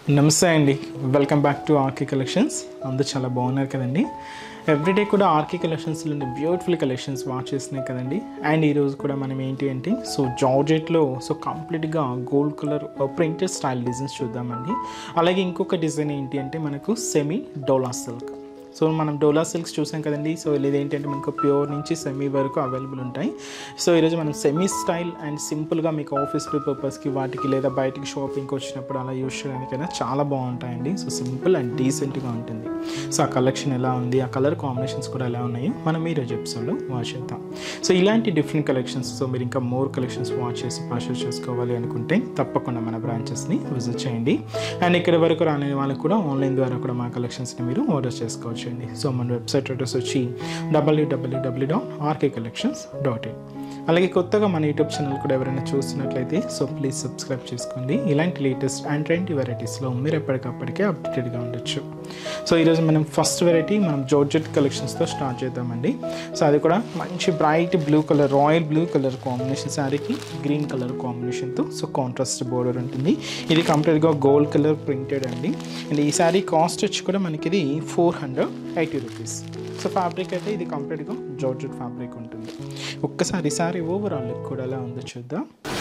నమస్తే అండి welcome back to RK collections అందరూ చాలా బాగున్నారు కదండి ఎవ్రీడే కూడా ఆర్కే కలెక్షన్స్లో బ్యూటిఫుల్ కలెక్షన్స్ వాచ్ చేస్తున్నాయి కదండి అండ్ ఈరోజు కూడా మనం ఏంటి అంటే సో జార్జెట్లో సో కంప్లీట్గా gold colour printed style designs చూద్దామండి అలాగే ఇంకొక డిజైన్ ఏంటి అంటే మనకు సెమీ డోలా సిల్క్ సో మనం డోలా సిల్క్స్ చూసాం కదండి సో ఇది ఏంటంటే మనకు ప్యూర్ నుంచి సెమీ వరకు అవైలబుల్ ఉంటాయి సో ఈరోజు మనం సెమీ స్టైల్ అండ్ సింపుల్గా మీకు ఆఫీస్ పర్పస్కి వాటికి లేదా బయటికి షాపింగ్కి వచ్చినప్పుడు అలా యూస్ చేయడానికైనా చాలా బాగుంటాయండి సో సింపుల్ అండ్ డీసెంట్గా ఉంటుంది సో ఆ కలెక్షన్ ఎలా ఉంది ఆ కలర్ కాంబినేషన్స్ కూడా ఎలా ఉన్నాయో మనం ఈరోజు ఎపిసోడ్లో వాచ్ చేద్దాం సో ఇలాంటి డిఫరెంట్ కలెక్షన్స్ సో మీరు ఇంకా మోర్ కలెక్షన్స్ వాచ్ చేసి పర్చేస్ చేసుకోవాలి అనుకుంటే తప్పకుండా మన బ్రాంచెస్ని విజిట్ చేయండి అండ్ ఇక్కడ వరకు రాని వాళ్ళకి కూడా ఆన్లైన్ ద్వారా కూడా మా కలెక్షన్స్ని మీరు ఆర్డర్ చేసుకోవచ్చు అండి సో మన వెబ్సైట్ అడ్రస్ వచ్చి W W W dot RK collections dot in అలాగే కొత్తగా మన యూట్యూబ్ ఛానల్ కూడా ఎవరైనా చూస్తున్నట్లయితే సో ప్లీజ్ సబ్స్క్రైబ్ చేసుకోండి ఇలాంటి లేటెస్ట్ అండ్ ట్రెండ్ వెరైటీస్లో మీరు ఎప్పటికప్పటికే అప్డేటెడ్గా ఉండొచ్చు సో ఈరోజు మనం ఫస్ట్ వెరైటీ మనం జోర్జెట్ కలెక్షన్స్తో స్టార్ట్ చేద్దామండి సో అది కూడా మంచి bright blue colour royal blue colour combination శారీకి గ్రీన్ కలర్ కాంబినేషన్తో సో కాంట్రాస్ట్ బోర్డర్ ఉంటుంది ఇది కంప్లీట్గా గోల్డ్ కలర్ ప్రింటెడ్ అండి అండ్ ఈ శారీ కాస్ట్ వచ్చి కూడా మనకి ఇది four hundred eighty rupees so fabric అయితే ఇది కంప్లీట్గా జార్జెట్ ఫ్యాబ్రిక్ ఉంటుంది ఒక్కసారి సారీ ఓవరాల్ లుక్ కూడా ఎలా ఉందో చూద్దాం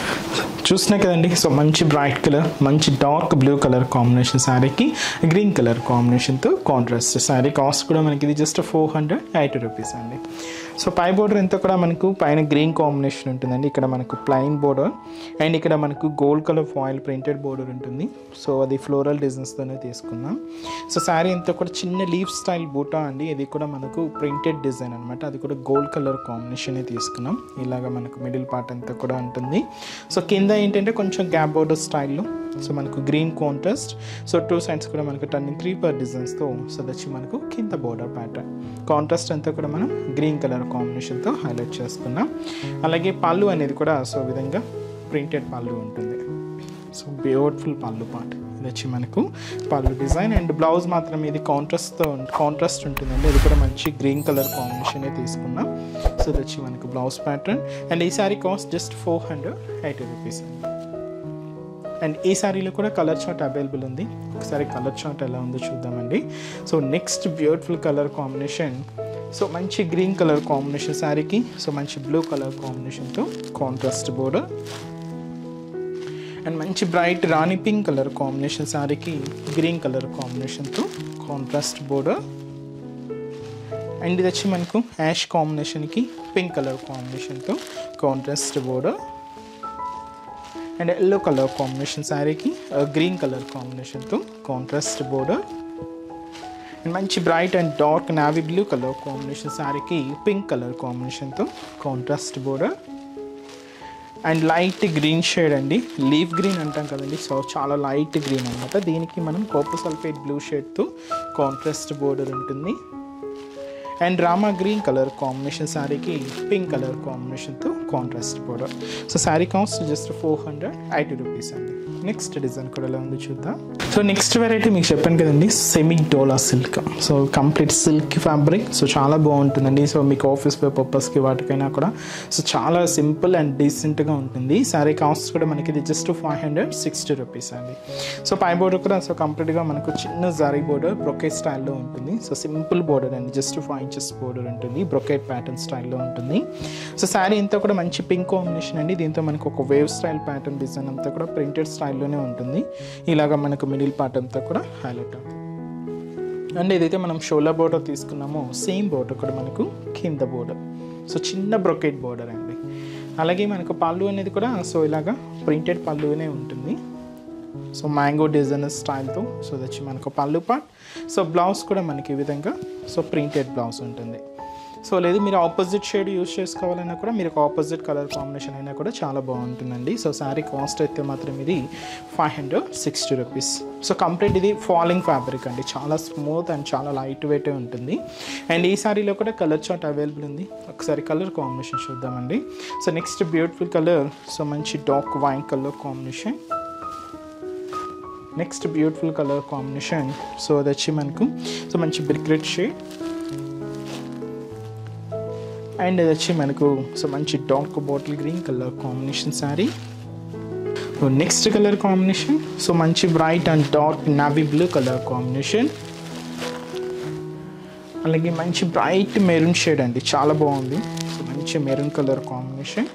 చూసినా కదండి సో మంచి బ్రైట్ కలర్ మంచి డార్క్ బ్లూ కలర్ కాంబినేషన్ శారీకి గ్రీన్ కలర్ కాంబినేషన్తో కాంట్రాస్ట్ శారీ కాస్ట్ కూడా మనకి ఇది just four hundred eighty rupees అండి సో పై బోర్డర్ ఎంత కూడా మనకు పైన గ్రీన్ కాంబినేషన్ ఉంటుందండి ఇక్కడ మనకు ప్లైన్ బోర్డర్ అండ్ ఇక్కడ మనకు gold colour foil printed border ఉంటుంది సో అది ఫ్లోరల్ డిజైన్స్తోనే తీసుకున్నాం సో శారీ అంతా కూడా చిన్న లీఫ్ స్టైల్ బూటా అండి ఇది కూడా మనకు ప్రింటెడ్ డిజైన్ అనమాట అది కూడా గోల్డ్ కలర్ కాంబినేషనే తీసుకున్నాం ఇలాగా మనకు మిడిల్ పార్ట్ అంతా కూడా ఉంటుంది సో కింద ఏంటంటే కొంచెం గ్యాప్ బోర్డర్ స్టైల్లో సో మనకు green contrast so two sides కూడా మనకు టర్నింగ్ త్రీ పర్ డిజైన్స్తో సో వచ్చి మనకు కింద బోర్డర్ ప్యాటర్న్ కాంట్రాస్ట్ అంతా కూడా మనం గ్రీన్ కలర్ కాంబినేషన్తో హైలైట్ చేసుకున్నాం అలాగే పళ్ళు అనేది కూడా సో విధంగా ప్రింటెడ్ పళ్ళు ఉంటుంది సో బ్యూటిఫుల్ పళ్ళు పార్ట్ ఇది వచ్చి మనకు పళ్ళు డిజైన్ అండ్ బ్లౌజ్ మాత్రం ఇది కాంట్రాస్ట్తో కాంట్రాస్ట్ ఉంటుందండి ఇది కూడా మంచి గ్రీన్ కలర్ కాంబినేషనే తీసుకున్నాం సో ఇది వచ్చి మనకు బ్లౌజ్ ప్యాటర్న్ అండ్ ఈ saree cost just four hundred eighty rupees అండి అండ్ ఈ శారీలో కూడా కలర్ చార్ట్ అవైలబుల్ ఉంది ఒకసారి కలర్ చార్ట్ ఎలా ఉందో చూద్దామండి so next beautiful colour combination so మంచి గ్రీన్ కలర్ కాంబినేషన్ శారీకి సో మంచి బ్లూ కలర్ కాంబినేషన్తో కాంట్రాస్ట్ బోర్డర్ అండ్ మంచి బ్రైట్ రాణి పింక్ కలర్ కాంబినేషన్ శారీకి గ్రీన్ కలర్ కాంబినేషన్తో కాంట్రాస్ట్ బోర్డర్ అండ్ ఇది వచ్చి మనకు యాష్ కాంబినేషన్కి పింక్ కలర్ కాంబినేషన్తో contrast border and yellow colour combination శారీకి గ్రీన్ కలర్ కాంబినేషన్తో కాంట్రాస్ట్ బోర్డర్ అండ్ మంచి bright and dark navy blue colour combination శారీకి పింక్ కలర్ కాంబినేషన్తో contrast border and light green shade అండి లీఫ్ గ్రీన్ అంటాం కదండి సో చాలా లైట్ గ్రీన్ అనమాట దీనికి మనం కోపో సల్ఫేట్ బ్లూ షేడ్తో కాంట్రాస్ట్ బోర్డర్ ఉంటుంది and Rama green colour combination శారీకి పింక్ కలర్ కాంబినేషన్తో contrast border so sari cost just four hundred eighty rupees అండి నెక్స్ట్ డిజైన్ కూడా ఎలా ఉంది చూద్దాం సో నెక్స్ట్ వెరైటీ మీకు చెప్పాను కదండి సెమీ డోలా silk so complete silk fabric so చాలా బాగుంటుందండి సో మీకు ఆఫీస్ పర్పస్కి వాటికైనా కూడా సో చాలా సింపుల్ అండ్ డీసెంట్గా ఉంటుంది శారీ కాస్ట్ కూడా మనకి ఇది just five hundred sixty rupees అండి సో పై బోర్డర్ కూడా సో కంప్లీట్గా మనకు చిన్న జారీ బోర్డర్ బ్రొకేట్ స్టైల్లో ఉంటుంది సో సింపుల్ బోర్డర్ అండి జస్ట్ ఫైవ్ ఇంచెస్ బోర్డర్ ఉంటుంది బ్రొకేట్ ప్యాటర్న్ స్టైల్లో ఉంటుంది సో శారీ అంతా కూడా మంచి పింక్ కాంబినేషన్ అండి దీంతో మనకు ఒక వేవ్ స్టైల్ ప్యాటర్న్ డిజైన్ అంతా కూడా ప్రింటెడ్ స్టైల్లోనే ఉంటుంది ఇలాగ మనకు మిడిల్ పార్ట్ అంతా కూడా హైలైట్ అవుతుంది అండ్ ఏదైతే మనం షోలా బోర్డర్ తీసుకున్నామో సేమ్ బోర్డర్ కూడా మనకు కింద బోర్డర్ సో చిన్న బ్రొకెట్ బోర్డర్ అండి అలాగే మనకు పళ్ళు అనేది కూడా సో ఇలాగా ప్రింటెడ్ పళ్ళునే ఉంటుంది సో మ్యాంగో డిజైన్ స్టైల్తో సో వచ్చి మనకు పళ్ళు పార్ట్ సో బ్లౌజ్ కూడా మనకి ఈ విధంగా సో ప్రింటెడ్ బ్లౌజ్ ఉంటుంది సో లేదు మీరు ఆపోజిట్ షేడ్ యూస్ చేసుకోవాలన్నా కూడా మీరు ఒక ఆపోజిట్ కలర్ కాంబినేషన్ అయినా కూడా చాలా బాగుంటుందండి సో శారీ కాస్ట్ అయితే మాత్రం ఇది five hundred sixty rupees so complete ఇది ఫాలింగ్ ఫ్యాబ్రిక్ అండి చాలా స్మూత్ అండ్ చాలా లైట్ వెయిట్ ఉంటుంది అండ్ ఈ శారీలో కూడా కలర్ చార్ట్ అవైలబుల్ ఉంది ఒకసారి కలర్ కాంబినేషన్ చూద్దామండి so next beautiful colour so మంచి dark wine colour combination next beautiful colour combination so అది వచ్చి మనకు సో మంచి బ్రిక్ రెడ్ షేడ్ అండ్ ఇది వచ్చి మనకు సో మంచి dark bottle green colour combination sari so next colour combination so మంచి bright and dark navy blue colour combination అలాగే మంచి బ్రైట్ మెరూన్ షేడ్ అండి చాలా బాగుంది సో మంచి మెరూన్ కలర్ కాంబినేషన్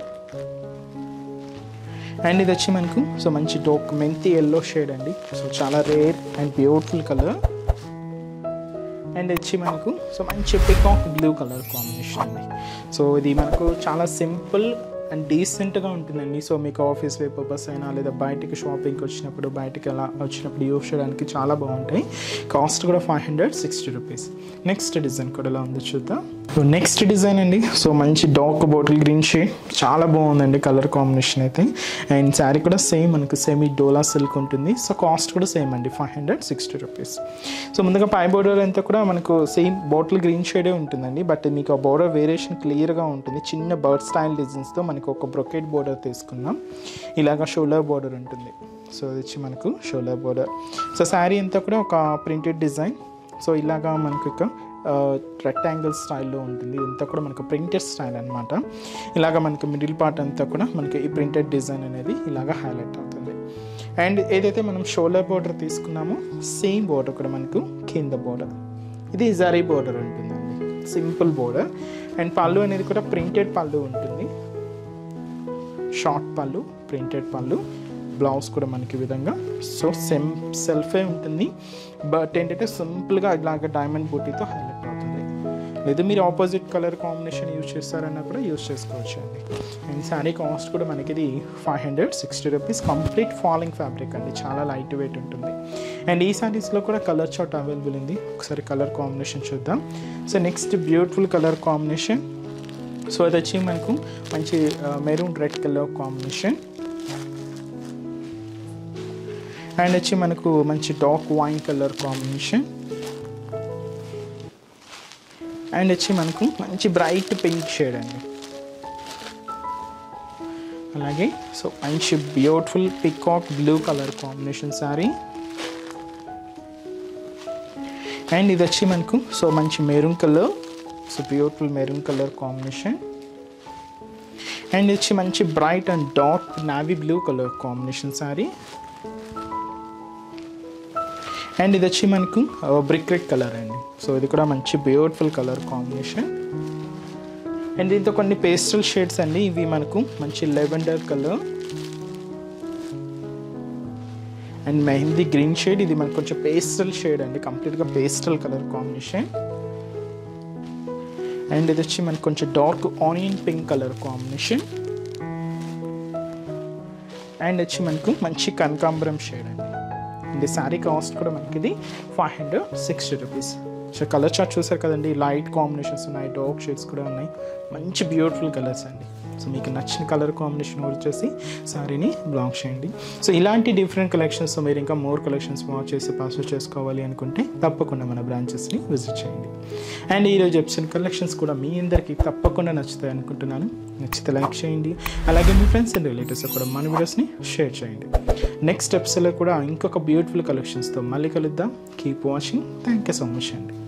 అండ్ ఇది వచ్చి మనకు సో మంచి డోక్ మెంతి ఎల్లో షేడ్ అండి సో చాలా rare and beautiful colour and వచ్చి మనకు సో మంచి పికాక్ బ్లూ కలర్ కాంబినేషన్ అండి సో ఇది మనకు చాలా సింపుల్ అండ్ డీసెంట్గా ఉంటుందండి సో మీకు ఆఫీస్ వే పర్పస్ అయినా లేదా బయటికి షాపింగ్కి వచ్చినప్పుడు బయటికి అలా వచ్చినప్పుడు యూస్ చేయడానికి చాలా బాగుంటాయి కాస్ట్ కూడా five hundred sixty rupees next design కూడా ఎలా ఉందో చూద్దాం సో నెక్స్ట్ డిజైన్ అండి సో మంచి డార్క్ బాటిల్ గ్రీన్ షేడ్ చాలా బాగుందండి కలర్ కాంబినేషన్ అయితే అండ్ శారీ కూడా సేమ్ మనకు సెమీ డోలా సిల్క్ ఉంటుంది సో కాస్ట్ కూడా సేమ్ అండి five hundred sixty rupees so ముందుగా పై బోర్డర్ అంతా కూడా మనకు సేమ్ బాటిల్ గ్రీన్ షేడే ఉంటుందండి బట్ మీకు ఆ బోర్డర్ వేరియేషన్ క్లియర్గా ఉంటుంది చిన్న బర్డ్ స్టైల్ డిజైన్స్తో మనకు ఒక బ్రొకెట్ బోర్డర్ తీసుకుందాం ఇలాగ షోలర్ బోర్డర్ ఉంటుంది సో ఇది వచ్చి మనకు షోలర్ బోర్డర్ సో శారీ అంతా కూడా ఒక ప్రింటెడ్ డిజైన్ సో ఇలాగా మనకు ఇక రెక్టాంగిల్ స్టైల్లో ఉంటుంది ఇదంతా కూడా మనకు ప్రింటెడ్ స్టైల్ అనమాట ఇలాగ మనకు మిడిల్ పార్ట్ అంతా కూడా మనకి ఈ ప్రింటెడ్ డిజైన్ అనేది ఇలాగ హైలైట్ అవుతుంది అండ్ ఏదైతే మనం షోలర్ బోర్డర్ తీసుకున్నామో సేమ్ బోర్డర్ కూడా మనకు కింద బోర్డర్ ఇది జరీ బోర్డర్ ఉంటుందండి సింపుల్ బోర్డర్ అండ్ పళ్ళు అనేది కూడా ప్రింటెడ్ పళ్ళు ఉంటుంది షార్ట్ పళ్ళు ప్రింటెడ్ పళ్ళు బ్లౌజ్ కూడా మనకి ఈ విధంగా సో సెమ్ సెల్ఫే ఉంటుంది బట్ ఏంటంటే సింపుల్గా ఇలాగ డైమండ్ బూటీతో హైలైట్ అవుతుంది లేదు మీరు ఆపోజిట్ కలర్ కాంబినేషన్ యూజ్ చేస్తారన్నా కూడా యూజ్ చేసుకోవచ్చు అండి అండ్ శారీ కాస్ట్ కూడా మనకి ఇది five hundred sixty rupees complete falling fabric అండి చాలా లైట్ వెయిట్ ఉంటుంది అండ్ ఈ శారీస్లో కూడా కలర్ చార్ట్ అవైలబుల్ ఉంది ఒకసారి కలర్ కాంబినేషన్ చూద్దాం so next beautiful colour combination so అది వచ్చి మనకు మంచి maroon red colour combination and వచ్చి మనకు మంచి dark wine colour combination and వచ్చి మనకు మంచి బ్రైట్ పింక్ షేడ్ అండి అలాగే సో మంచి beautiful peacock blue colour combination sari and ఇది వచ్చి మనకు సో మంచి maroon colour so beautiful maroon colour combination and వచ్చి మంచి bright and dark navy blue colour combination sari and ఇది వచ్చి మనకు బ్రిక్ రెడ్ కలర్ అండి సో ఇది కూడా మంచి బ్యూటిఫుల్ కలర్ కాంబినేషన్ అండ్ దీంతో కొన్ని పేస్టల్ షేడ్స్ అండి ఇవి మనకు మంచి lavender colour and mehndi green shade ఇది మనకు కొంచెం పేస్టల్ షేడ్ అండి కంప్లీట్గా పేస్టల్ కలర్ కాంబినేషన్ అండ్ ఇది వచ్చి మనకు కొంచెం dark onion pink colour combination and వచ్చి మనకు మంచి కనకాంబరం షేడ్ అండి ఇది శారీ కాస్ట్ కూడా మనకి ఇది five hundred sixty rupees so colour chart చూసారు కదండి లైట్ కాంబినేషన్స్ ఉన్నాయి డార్క్ షేడ్స్ కూడా ఉన్నాయి మంచి బ్యూటిఫుల్ కలర్స్ అండి సో మీకు నచ్చిన కలర్ కాంబినేషన్ వచ్చేసి శారీని బ్లాక్ చేయండి సో ఇలాంటి డిఫరెంట్ కలెక్షన్స్ మీరు ఇంకా మోర్ కలెక్షన్స్ వాచ్ చేసి పాస్వర్డ్ చేసుకోవాలి అనుకుంటే తప్పకుండా మన బ్రాంచెస్ని విజిట్ చేయండి అండ్ ఈరోజు ఎప్సన్ కలెక్షన్స్ కూడా మీ అందరికీ తప్పకుండా నచ్చుతాయి అనుకుంటున్నాను నచ్చితే లైక్ చేయండి అలాగే మీ ఫ్రెండ్స్ అండ్ రిలేటివ్స్ కూడా మన వీడియోస్ని షేర్ చేయండి నెక్స్ట్ ఎపిసోడ్లో కూడా ఇంకొక బ్యూటిఫుల్ కలెక్షన్స్తో మళ్ళీ కలుద్దాం keep watching thank you so much అండి